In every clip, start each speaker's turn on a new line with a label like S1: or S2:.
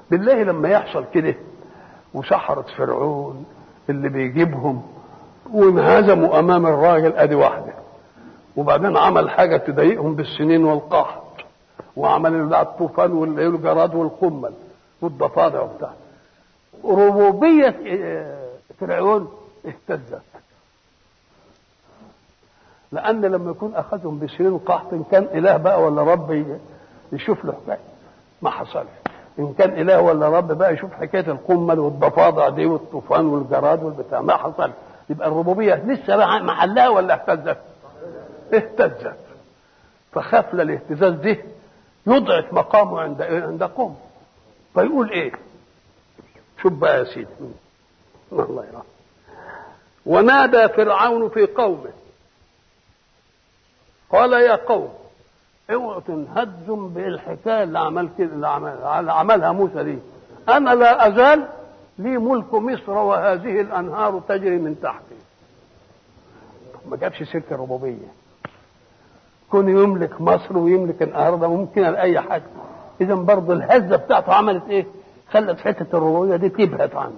S1: بالله لما يحصل كده وسحرة فرعون اللي بيجيبهم وانهزموا امام الراجل ادي واحده وبعدين عمل حاجه تضايقهم بالسنين والقحط وعمل بتاع الطوفان والجراد والقمل والضفادع وبتاع ربوبيه فرعون اهتزت لان لما يكون اخذهم بسنين قحط ان كان اله بقى ولا رب يشوف له حكايه ما حصلش ان كان اله ولا رب بقى يشوف حكايه القمل والضفادع دي والطوفان والجراد والبتاع ما حصل يبقى الربوبيه لسه بقى محلها ولا اهتزت؟ اهتزت فخاف الاهتزاز ده يضعف مقامه عند عند قوم فيقول ايه؟ شوف بقى يا سيدي الله يرحمه ونادى فرعون في قومه قال يا قوم اوعوا تنهزم بالحكايه اللي عمل كده اللي عمل عملها موسى دي انا لا ازال لي ملك مصر وهذه الانهار تجري من تحتي ما جابش سيره الربوبيه كون يملك مصر ويملك الانهار ده ممكن لاي حاجه اذا برضه الهزه بتاعته عملت ايه خلت حته الربوبيه دي تبهت عنده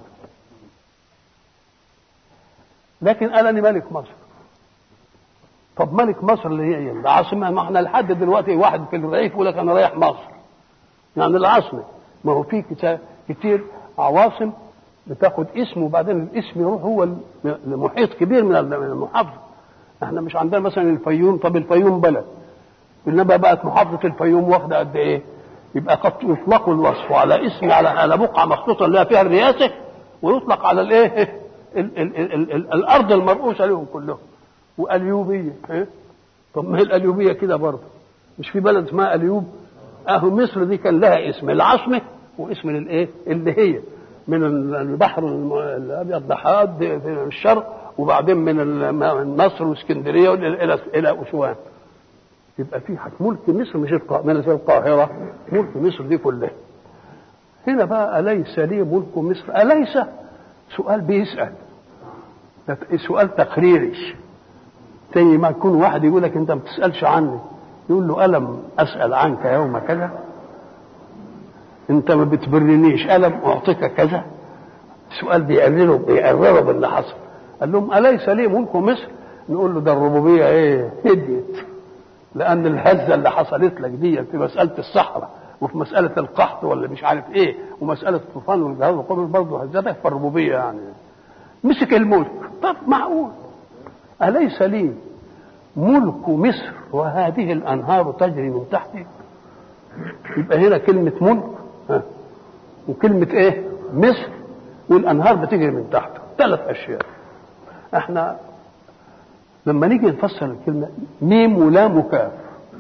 S1: لكن قال انا ملك مصر طب ملك مصر اللي هي العاصمه ما احنا لحد دلوقتي واحد في الرئيف يقول لك انا رايح مصر يعني العاصمه ما هو في كتير عواصم بتاخد اسم وبعدين الاسم يروح هو لمحيط كبير من المحافظه احنا مش عندنا مثلا الفيوم طب الفيوم بلد انما بقت محافظه الفيوم واخده قد ايه؟ يبقى قد يطلق الوصف على اسم على على بقعه مخصوصه اللي فيها الرئاسه ويطلق على الايه؟ ال ال ال ال ال الارض المرؤوسه لهم كلهم واليوبيه إيه؟ طب ما هي الاليوبيه كده برضه مش في بلد اسمها اليوب اهو مصر دي كان لها اسم العاصمه واسم الايه اللي هي من البحر الابيض لحد الشرق وبعدين من مصر واسكندريه الى الى اسوان يبقى في ملك مصر مش من القاهره ملك مصر دي كلها هنا بقى اليس لي ملك مصر اليس سؤال بيسال سؤال تقريري زي ما يكون واحد يقول لك انت ما بتسالش عني يقول له الم اسال عنك يوم كذا انت ما بتبرنيش الم اعطيك كذا السؤال بيقرره بيقرره باللي حصل قال لهم اليس لي ملك مصر نقول له ده الربوبيه ايه هديت لان الهزه اللي حصلت لك دي في مساله الصحراء وفي مساله القحط ولا مش عارف ايه ومساله الطوفان والجهاز وقبل برضه هزتك في الربوبيه يعني مسك الملك طب معقول اليس لي ملك مصر وهذه الانهار تجري من تحتي يبقى هنا كلمه ملك ها وكلمه ايه مصر والانهار بتجري من تحته ثلاث اشياء احنا لما نيجي نفسر الكلمه ميم ولام وكاف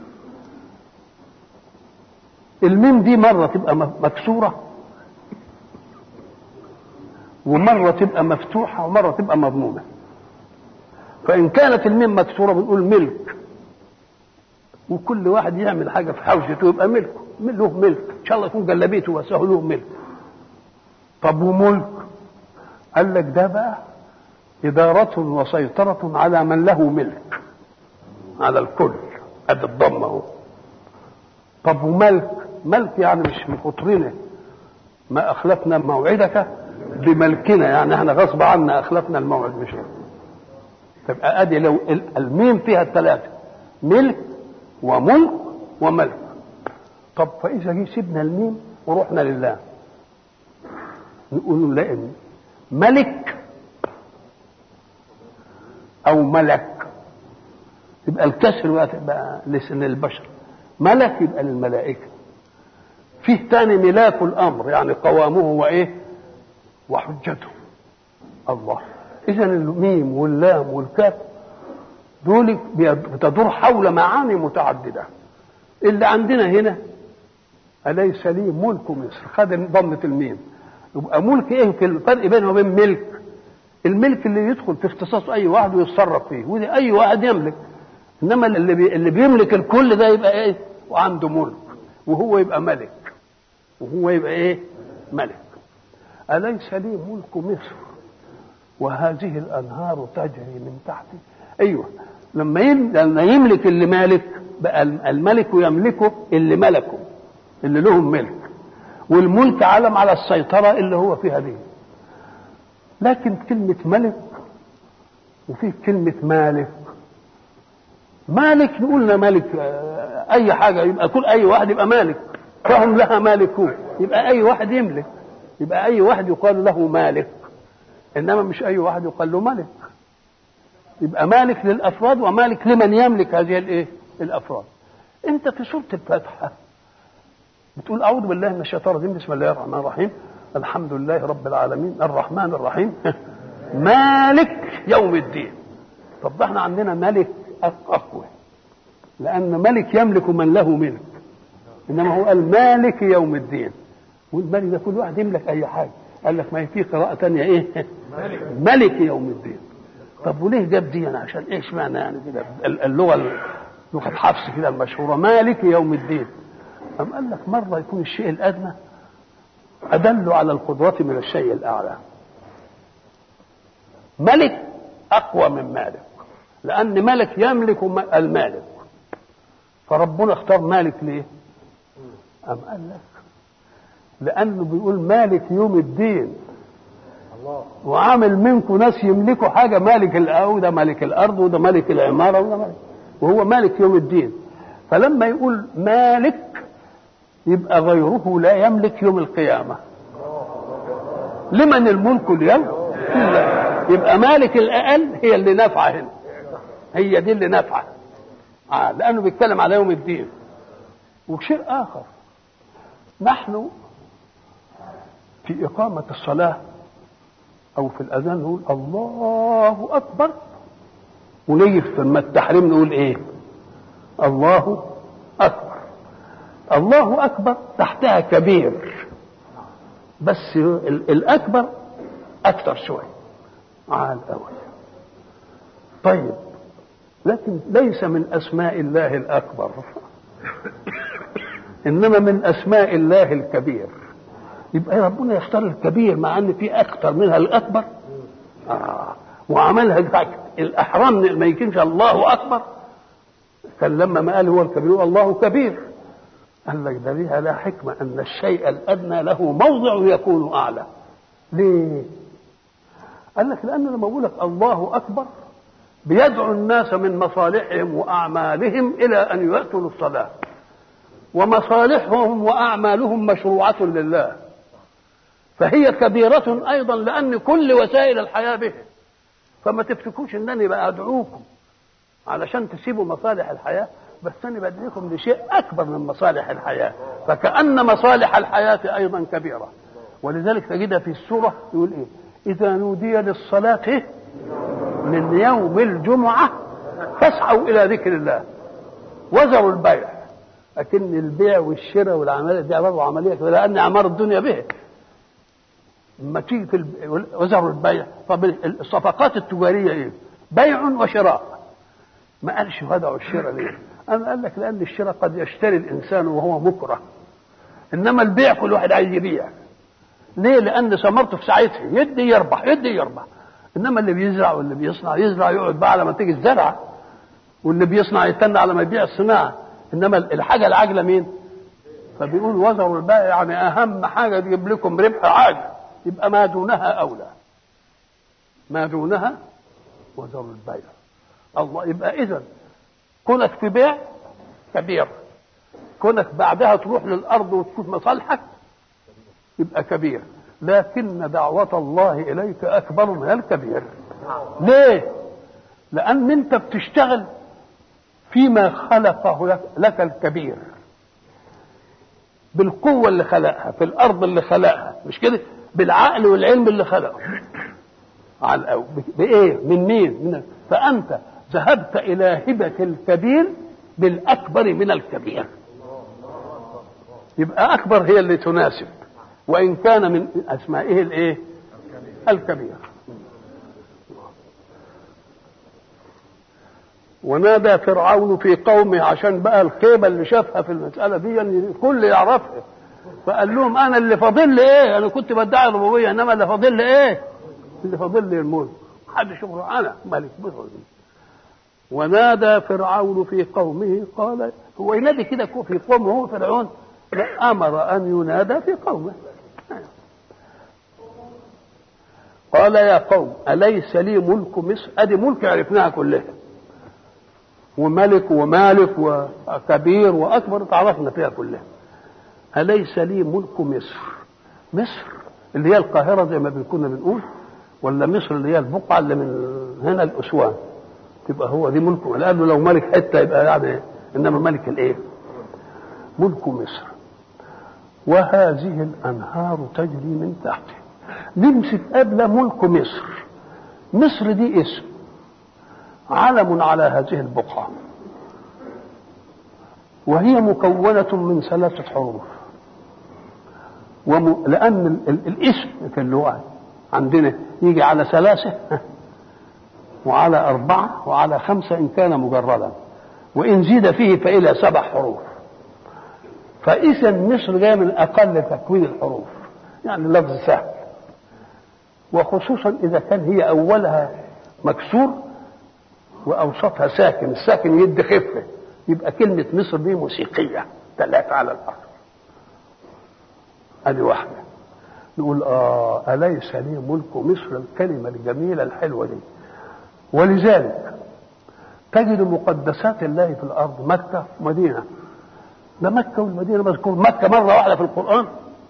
S1: الميم دي مره تبقى مكسوره ومره تبقى مفتوحه ومره تبقى مضمومه فان كانت الميم مكسوره بنقول ملك وكل واحد يعمل حاجه في حوشته يبقى ملكه له ملك ان شاء الله يكون جلابيته بس هو له ملك طب وملك قال لك ده بقى إدارة وسيطرة على من له ملك على الكل قد الضم اهو طب وملك ملك يعني مش مفطرنا ما أخلفنا موعدك بملكنا يعني احنا غصب عنا أخلفنا الموعد مش تبقى أدي لو الميم فيها الثلاثة ملك وملك وملك طب فإذا جه سيبنا الميم ورحنا لله نقول لا ملك او ملك يبقى الكسر بقى لسن البشر ملك يبقى للملائكه فيه تاني ملاك الامر يعني قوامه وايه وحجته الله اذا الميم واللام والكاف دول بتدور حول معاني متعدده اللي عندنا هنا اليس لي ملك مصر خد ضمه الميم يبقى ملك ايه في الفرق بينه وبين ملك الملك اللي يدخل في اختصاص اي واحد ويتصرف فيه ودي اي واحد يملك انما اللي بي اللي بيملك الكل ده يبقى ايه وعنده ملك وهو يبقى ملك وهو يبقى ايه ملك اليس لي ملك مصر وهذه الانهار تجري من تحتي ايوه لما لما يملك اللي مالك بقى الملك يملكه اللي ملكه اللي لهم ملك والملك علم على السيطرة اللي هو فيها دي لكن كلمة ملك وفي كلمة مالك مالك نقولنا مالك أي حاجة يبقى كل أي واحد يبقى مالك فهم لها مالكون يبقى أي واحد يملك يبقى أي واحد يقال له مالك إنما مش أي واحد يقال له ملك يبقى مالك للأفراد ومالك لمن يملك هذه الإيه؟ الأفراد أنت في سورة الفاتحة بتقول أعوذ بالله من الشيطان الرجيم بسم الله الرحمن الرحيم الحمد لله رب العالمين الرحمن الرحيم مالك يوم الدين طب ده احنا عندنا ملك أقوى لأن ملك يملك من له ملك إنما هو قال مالك يوم الدين والملك ده كل واحد يملك أي حاجة قال لك ما هي في قراءة تانية إيه ملك, ملك يوم الدين طب وليه جاب دي أنا عشان إيش معنى يعني كده اللغة لغة حفص كده المشهورة مالك يوم الدين أم قال لك مرة يكون الشيء الأدنى أدل على القدرة من الشيء الأعلى ملك أقوى من مالك لأن ملك يملك المالك فربنا اختار مالك ليه؟ أم قال لك لأنه بيقول مالك يوم الدين وعامل منكم ناس يملكوا حاجة مالك الأرض ده مالك الأرض وده مالك العمارة وده مالك وهو مالك يوم الدين فلما يقول مالك يبقى غيره لا يملك يوم القيامة لمن الملك اليوم يبقى مالك الأقل هي اللي نافعة هنا هي دي اللي نافعة آه لأنه بيتكلم على يوم الدين وشيء آخر نحن في إقامة الصلاة أو في الأذان نقول الله أكبر ونيجي في التحريم نقول إيه؟ الله أكبر الله أكبر تحتها كبير بس الأكبر أكثر شوية على الأول طيب لكن ليس من أسماء الله الأكبر إنما من أسماء الله الكبير يبقى ربنا يختار الكبير مع ان في اكثر منها الاكبر آه. وعملها الاحرام ما يمكنش الله اكبر كان لما ما قال هو الكبير الله كبير قال لك ده ليها لا حكمه ان الشيء الادنى له موضع يكون اعلى ليه قال لك لان لما بقول لك الله اكبر بيدعو الناس من مصالحهم واعمالهم الى ان ياتوا للصلاه ومصالحهم واعمالهم مشروعه لله فهي كبيرة أيضا لأن كل وسائل الحياة به فما تفتكوش أنني بقى أدعوكم علشان تسيبوا مصالح الحياة بس أنا بدعيكم لشيء أكبر من مصالح الحياة فكأن مصالح الحياة أيضا كبيرة ولذلك تجدها في السورة يقول إيه إذا نودي للصلاة من يوم الجمعة فاسعوا إلى ذكر الله وزروا البيع لكن البيع والشراء والعملية دي برضه عملية لأن أعمار الدنيا به لما تيجي في وزر البيع طب الصفقات التجاريه ايه؟ بيع وشراء ما قالش ودعوا الشراء ليه؟ أنا قال لك لأن الشراء قد يشتري الإنسان وهو مكره إنما البيع كل واحد عايز يبيع ليه؟ لأن ثمرته في ساعتها يدي يربح يدي يربح إنما اللي بيزرع واللي بيصنع يزرع يقعد بقى على ما تيجي الزرعة واللي بيصنع يستنى على ما يبيع الصناعة إنما الحاجة العاجلة مين؟ فبيقول وزروا البيع يعني أهم حاجة تجيب لكم ربح عاجل يبقى ما دونها أولى ما دونها وزر البيع الله يبقى إذا كونك في بيع كبير كونك بعدها تروح للأرض وتشوف مصالحك يبقى كبير لكن دعوة الله إليك أكبر من الكبير ليه؟ لأن أنت بتشتغل فيما خلقه لك, لك الكبير بالقوة اللي خلقها في الأرض اللي خلقها مش كده بالعقل والعلم اللي خلقه على الأول بإيه من مين من فأنت ذهبت إلى هبة الكبير بالأكبر من الكبير يبقى أكبر هي اللي تناسب وإن كان من أسمائه الإيه الكبير ونادى فرعون في قومه عشان بقى الخيبة اللي شافها في المسألة دي الكل يعرفها فقال لهم انا اللي فاضل لي ايه انا كنت بدعي الربوبيه انما اللي فاضل لي ايه اللي فاضل لي الملك حد شوفه انا ملك مصر ونادى فرعون في قومه قال هو ينادي كده في قومه هو فرعون أمر أن ينادى في قومه قال يا قوم أليس لي ملك مصر أدي ملك عرفناها كلها وملك ومالك وكبير وأكبر تعرفنا فيها كلها أليس لي ملك مصر مصر اللي هي القاهرة زي ما كنا بنقول ولا مصر اللي هي البقعة اللي من هنا الأسوان تبقى هو دي ملكه لأنه لو ملك حتة يبقى يعني إنما ملك الإيه؟ ملك مصر وهذه الأنهار تجري من تحته نمسك قبل ملك مصر مصر دي اسم علم على هذه البقعة وهي مكونة من ثلاثة حروف وم... لأن ال... ال... الاسم في اللغة عندنا يجي على ثلاثة وعلى أربعة وعلى خمسة إن كان مجردا وإن زيد فيه فإلى سبع حروف فإذا مصر جاية من أقل تكوين الحروف يعني لفظ سهل وخصوصا إذا كان هي أولها مكسور وأوسطها ساكن الساكن يد خفة يبقى كلمة مصر دي موسيقية ثلاثة على الأرض ادي واحده نقول اه اليس لي ملك مصر الكلمه الجميله الحلوه دي ولذلك تجد مقدسات الله في الارض مكه ومدينه ده مكه والمدينه مذكور مكه مره واحده في القران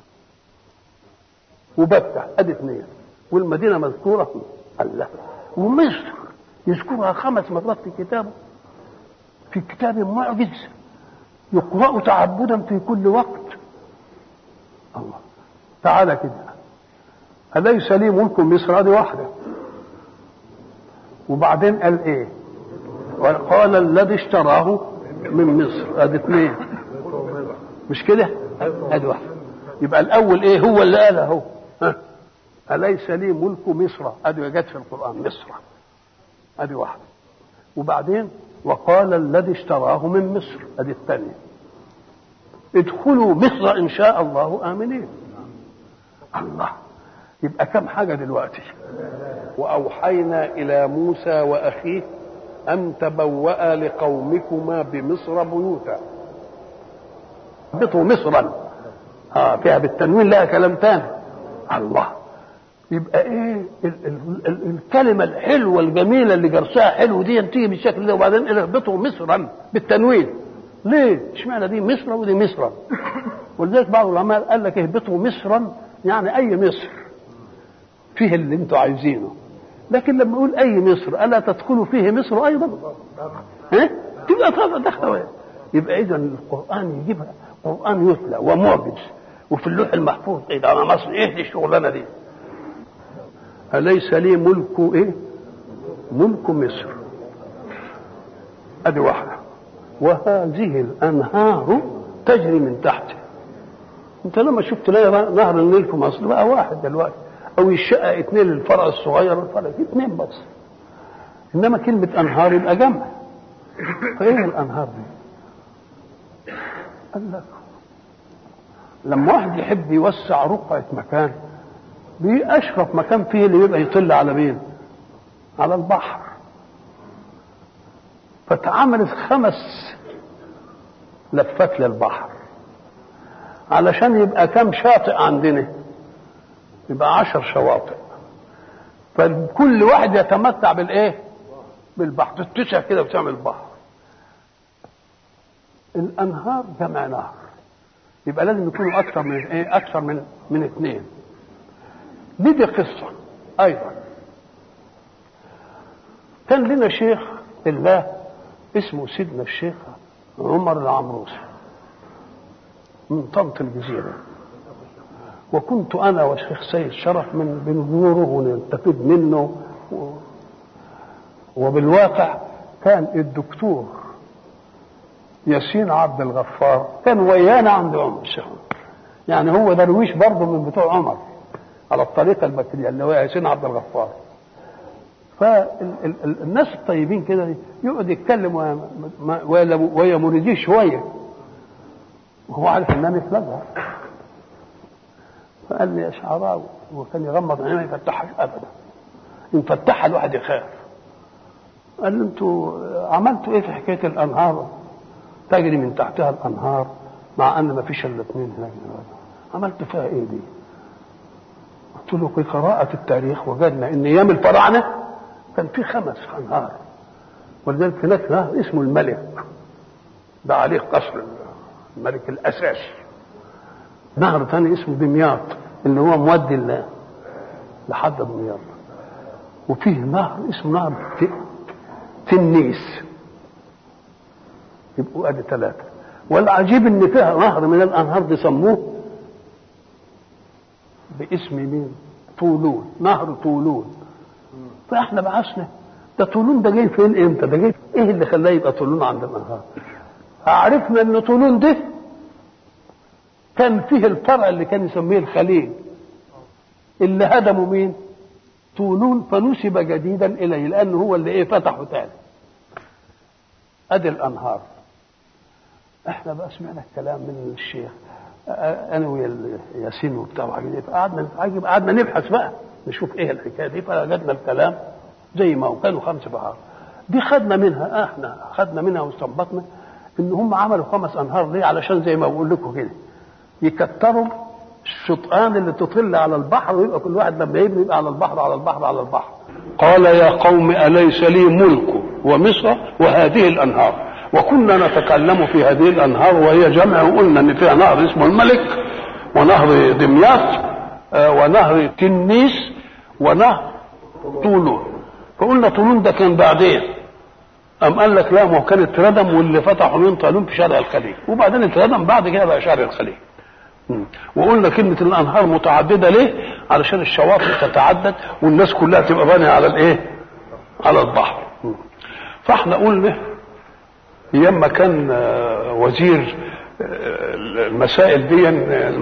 S1: وبكه ادي اثنين والمدينه مذكوره الله ومصر يذكرها خمس مرات في كتابه في كتاب معجز يقرأ تعبدا في كل وقت الله تعالى كده أليس لي ملك مصر هذه واحدة وبعدين قال ايه وقال الذي اشتراه من مصر ادي اثنين مش كده ادي واحدة يبقى الاول ايه هو اللي قال اهو أليس لي ملك مصر ادي جت في القرآن مصر ادي واحدة وبعدين وقال الذي اشتراه من مصر ادي الثانية ادخلوا مصر ان شاء الله امنين الله يبقى كم حاجه دلوقتي واوحينا الى موسى واخيه ان تبوا لقومكما بمصر بيوتا اهبطوا مصرا اه فيها بالتنوين لها كلام تاني الله يبقى ايه ال ال ال الكلمه الحلوه الجميله اللي جرسها حلو دي تيجي بالشكل ده وبعدين اهبطوا مصرا بالتنوين ليه؟ اشمعنى دي مصر ودي مصرا؟ ولذلك بعض العلماء قال لك اهبطوا مصرا يعني اي مصر فيه اللي انتوا عايزينه لكن لما يقول اي مصر الا تدخلوا فيه مصر ايضا؟ ها؟ تبقى طبعا داخله يبقى اذا القران يجيبها قران يتلى ومعجز وفي اللوح المحفوظ ايه ده مصر ايه دي الشغلانه دي؟ اليس لي ملك ايه؟ ملك مصر ادي واحده وهذه الانهار تجري من تحته انت لما شفت تلاقي نهر النيل في مصر بقى واحد دلوقتي او يشقق اثنين للفرع الصغير والفرع اثنين بس انما كلمه انهار يبقى جمع فايه الانهار دي؟ قال لك لما واحد يحب يوسع رقعة مكان بأشرف مكان فيه اللي يبقى يطل على مين؟ على البحر فتعملت خمس لفات للبحر علشان يبقى كم شاطئ عندنا يبقى عشر شواطئ فكل واحد يتمتع بالايه بالبحر تتسع كده وتعمل بحر الانهار جمع نهر يبقى لازم يكونوا اكثر من ايه اكثر من من اثنين دي دي قصه ايضا كان لنا شيخ الله اسمه سيدنا الشيخ عمر العمروسي من طنط الجزيرة وكنت أنا والشيخ سيد شرف من بنزوره ونستفيد منه و... وبالواقع كان الدكتور ياسين عبد الغفار كان ويانا عند عمر الشيخ يعني هو درويش برضه من بتوع عمر على الطريقة المكرية اللي هو ياسين عبد الغفار فالناس الطيبين كده يقعد يتكلم ويا مريديه شويه وهو عارف ان انا مثلها فقال لي يا شعراوي وكان يغمض عينيه ما يفتحهاش ابدا ان فتحها الواحد يخاف قال له انتوا عملتوا ايه في حكايه الانهار تجري من تحتها الانهار مع ان ما فيش الا اثنين هناك عملت فيها ايه دي؟ قلت له في قراءة التاريخ وجدنا ان ايام الفراعنة كان في خمس انهار ولذلك هناك نهر اسمه الملك ده عليه قصر الملك الاساسي نهر ثاني اسمه دمياط اللي هو مودي الله لحد دمياط وفيه نهر اسمه نهر تنيس يبقوا ادي ثلاثه والعجيب ان فيها نهر من الانهار دي سموه باسم مين؟ طولون نهر طولون فاحنا بعثنا ده طولون ده جاي فين امتى؟ ده جاي ايه اللي خلاه يبقى طولون عند الانهار؟ عرفنا ان طولون ده كان فيه الفرع اللي كان يسميه الخليل اللي هدموا مين؟ طولون فنسب جديدا اليه لانه هو اللي ايه فتحه تاني ادي الانهار احنا بقى سمعنا الكلام من الشيخ انا ويا ياسين وبتاع وحاجات دي فقعدنا نتعجب قعدنا نبحث بقى نشوف ايه الحكايه دي فوجدنا الكلام زي ما هو كانوا خمس بحار دي خدنا منها احنا خدنا منها واستنبطنا ان هم عملوا خمس انهار ليه علشان زي ما بقول لكم كده يكتروا الشطآن اللي تطل على البحر ويبقى كل واحد لما يبني يبقى على البحر على البحر على البحر قال يا قوم أليس لي ملك ومصر وهذه الأنهار وكنا نتكلم في هذه الأنهار وهي جمع وقلنا إن فيها نهر اسمه الملك ونهر دمياط ونهر تنيس ونهر طولون فقلنا طولون ده كان بعدين أم قال لك لا ما هو كان اتردم واللي فتحوا من طالون في شارع الخليج وبعدين اتردم بعد كده بقى شارع الخليج وقلنا كلمة الأنهار متعددة ليه؟ علشان الشواطئ تتعدد والناس كلها تبقى بانية على الإيه؟ على البحر. فاحنا قلنا أيام ما كان وزير المسائل دي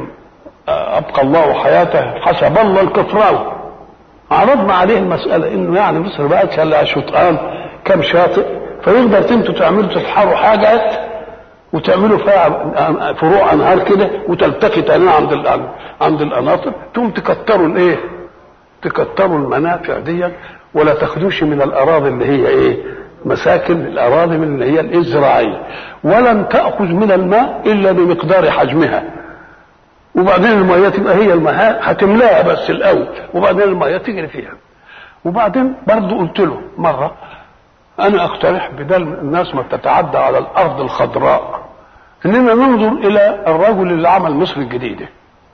S1: أبقى الله حياته حسب الله الكفراوي عرضنا عليه المسألة إنه يعني مصر بقت لها شطآن كم شاطئ فيقدر انتوا تعملوا تبحروا حاجات وتعملوا فيها فروع انهار كده وتلتقي تاني عند عند القناطر تقوم تكتروا الايه؟ تكتروا المنافع دي ولا تاخدوش من الاراضي اللي هي ايه؟ مساكن الاراضي من اللي هي الايه الزراعيه ولن تاخذ من الماء الا بمقدار حجمها وبعدين الميه تبقى هي الماء هتملاها بس الاول وبعدين الميه تجري فيها وبعدين برضه قلت له مره انا اقترح بدل الناس ما تتعدى على الارض الخضراء اننا ننظر الى الرجل اللي عمل مصر الجديده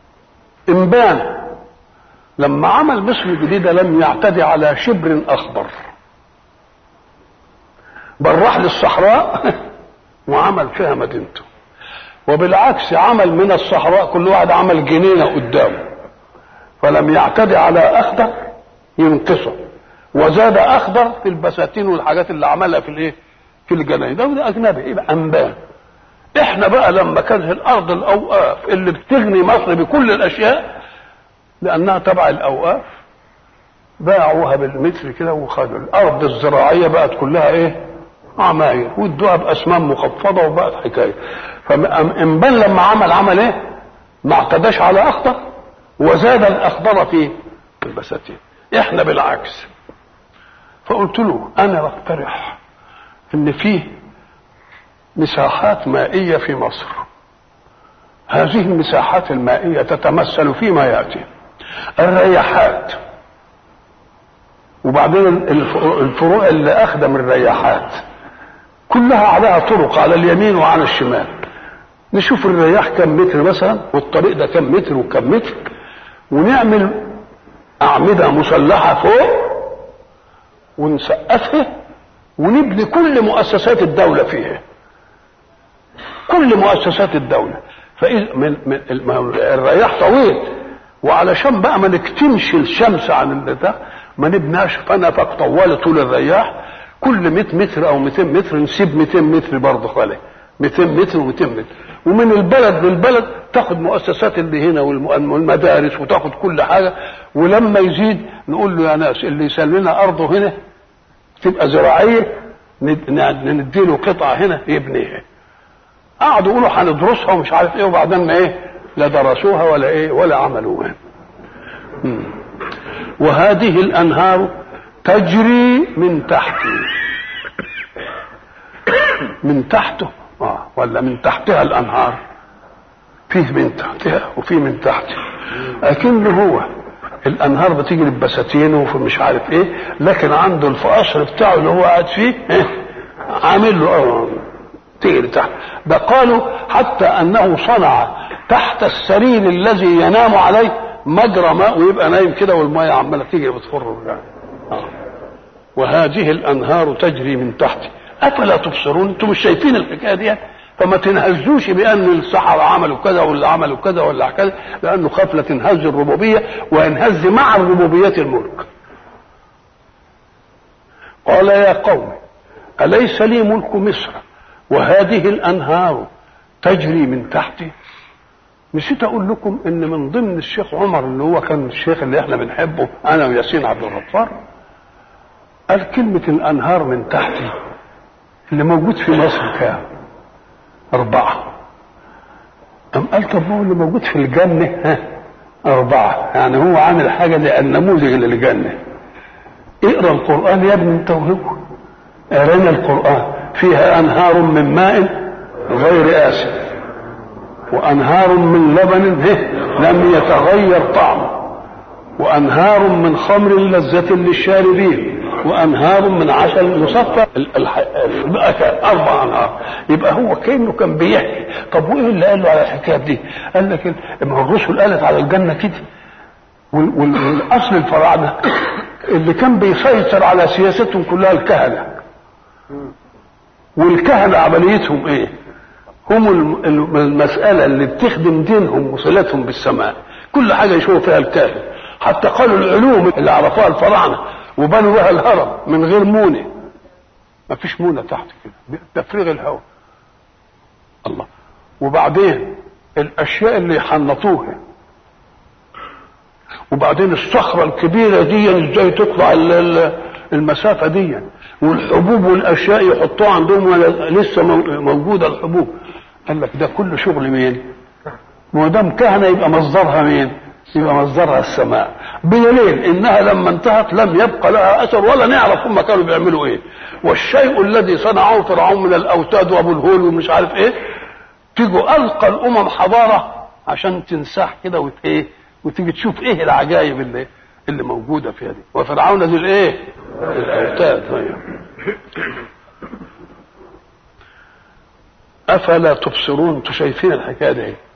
S1: انبان لما عمل مصر الجديده لم يعتدي على شبر اخضر بل راح للصحراء وعمل فيها مدينته وبالعكس عمل من الصحراء كل واحد عمل جنينه قدامه فلم يعتدي على اخضر ينقصه وزاد اخضر في البساتين والحاجات اللي عملها في الايه في الجناين ده, ده اجنبي يبقى انبان احنا بقى لما كانت الارض الاوقاف اللي بتغني مصر بكل الاشياء لانها تبع الاوقاف باعوها بالمتر كده وخدوا الارض الزراعيه بقت كلها ايه عماير وادوها باسمام مخفضه وبقت حكايه فانبان لما عمل عمل ايه ما اعتداش على اخضر وزاد الاخضر في البساتين احنا بالعكس فقلت له انا بقترح ان فيه مساحات مائيه في مصر هذه المساحات المائيه تتمثل فيما ياتي الرياحات وبعدين الفروع اللي اخدم الرياحات كلها عليها طرق على اليمين وعلى الشمال نشوف الرياح كم متر مثلا والطريق ده كم متر وكم متر ونعمل اعمده مسلحه فوق ونسقفها ونبني كل مؤسسات الدولة فيها كل مؤسسات الدولة فإذا من, من الرياح طويل وعلشان بقى ما نكتمش الشمس عن البتاع ما نبناش فنفق طوال طول الرياح كل 100 متر او 200 متر نسيب 200 متر برضه خالي 200 متر و200 متر ومن البلد للبلد تاخد مؤسسات اللي هنا والمدارس وتاخد كل حاجه ولما يزيد نقول له يا ناس اللي يسلنا ارضه هنا تبقى زراعيه نديله قطعه هنا يبنيها قعدوا يقولوا هندرسها ومش عارف ايه وبعدين ما ايه لا درسوها ولا ايه ولا عملوها وهذه الانهار تجري من تحته من تحته آه ولا من تحتها الانهار فيه من تحتها وفيه من تحتها لكنه هو الانهار بتيجي للبساتين وفي مش عارف ايه لكن عنده القصر بتاعه اللي هو قاعد فيه إيه؟ عامل له اه تيجي لتحت ده قالوا حتى انه صنع تحت السرير الذي ينام عليه مجرى ماء ويبقى نايم كده والميه عماله تيجي بتخر يعني. آه. وهذه الانهار تجري من تحتي افلا تبصرون انتم مش شايفين الحكايه دي فما تنهزوش بان السحرة عملوا كذا ولا عملوا كذا ولا كذا لانه خاف لا تنهز الربوبيه وينهز مع الربوبيه الملك قال يا قوم اليس لي ملك مصر وهذه الانهار تجري من تحتي نسيت اقول لكم ان من ضمن الشيخ عمر اللي هو كان الشيخ اللي احنا بنحبه انا وياسين عبد الغفار قال كلمة الأنهار من تحتي اللي موجود في مصر كام؟ أربعة أم قال طب هو اللي موجود في الجنة ها أربعة يعني هو عامل حاجة للنموذج للجنة اقرا القرآن يا ابني انت وهو اقرا القرآن فيها أنهار من ماء غير آسف وأنهار من لبن لم يتغير طعمه وأنهار من خمر لذة للشاربين وانهار من عسل مصفى اربع انهار يبقى هو كانه كان بيحكي طب وايه اللي قال له على الحكايه دي؟ قال لك ما الرسل قالت على الجنه كده والاصل الفراعنه اللي كان بيسيطر على سياستهم كلها الكهنه والكهنه عمليتهم ايه؟ هم المساله اللي بتخدم دينهم وصلتهم بالسماء كل حاجه يشوفوا فيها الكاهن حتى قالوا العلوم اللي عرفوها الفراعنه وبنوا بها الهرم من غير مونه ما فيش مونه تحت كده تفريغ الهواء الله وبعدين الاشياء اللي حنطوها وبعدين الصخرة الكبيرة دي ازاي تقطع المسافة دي والحبوب والاشياء يحطوها عندهم لسه موجودة الحبوب قال لك ده كله شغل مين؟ ما دام كهنة يبقى مصدرها مين؟ يبقى مصدرها السماء بدليل انها لما انتهت لم يبقى لها اثر ولا نعرف هم كانوا بيعملوا ايه والشيء الذي صنعه فرعون من الاوتاد وابو الهول ومش عارف ايه تيجوا القى الامم حضاره عشان تنساح كده وت ايه وتيجي تشوف ايه العجائب اللي اللي موجوده فيها دي وفرعون ذي الايه الاوتاد افلا تبصرون انتوا شايفين الحكايه دي